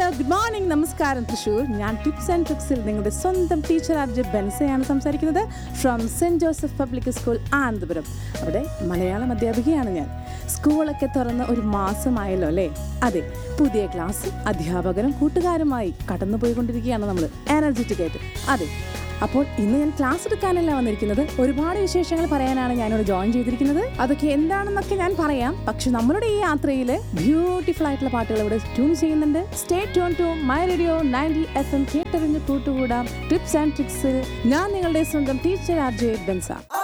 good morning നമസ്കാരം തൃശൂർ ഞാൻ tips and ട്രിക്സിൽ നിങ്ങളുടെ സ്വന്തം ടീച്ചർ ആർജ് ബെൻസയാണ് സംസാരിക്കുന്നത് from saint Joseph public school Anandapuram അവിടെ മലയാളം അധ്യാപികയാണ് ഞാൻ സ്കൂളൊക്കെ തുറന്ന് ഒരു മാസമായല്ലോ അല്ലേ അതെ പുതിയ ക്ലാസ് അധ്യാപകരും കൂട്ടുകാരുമായി കടന്നുപോയിക്കൊണ്ടിരിക്കുകയാണ് നമ്മൾ എനർജറ്റിക് ആയിട്ട് അതെ അപ്പോൾ ഇന്ന് ഞാൻ ക്ലാസ് എടുക്കാനല്ല വന്നിരിക്കുന്നത് ഒരുപാട് വിശേഷങ്ങൾ പറയാനാണ് ഞാനിവിടെ ജോയിൻ ചെയ്തിരിക്കുന്നത് അതൊക്കെ എന്താണെന്നൊക്കെ ഞാൻ പറയാം പക്ഷെ നമ്മളുടെ ഈ യാത്രയിൽ ബ്യൂട്ടിഫുൾ ആയിട്ടുള്ള പാട്ടുകൾ ഇവിടെ ട്യൂൺ ചെയ്യുന്നുണ്ട് stay tune to my radio ninety F M കേട്ടറിഞ്ഞ് കൂട്ടുകൂടാം ടിപ്സ് ആൻഡ് ട്രിക്സിൽ ഞാൻ നിങ്ങളുടെ സ്വന്തം ടീച്ചർ ആർ ജെ ബെൻസ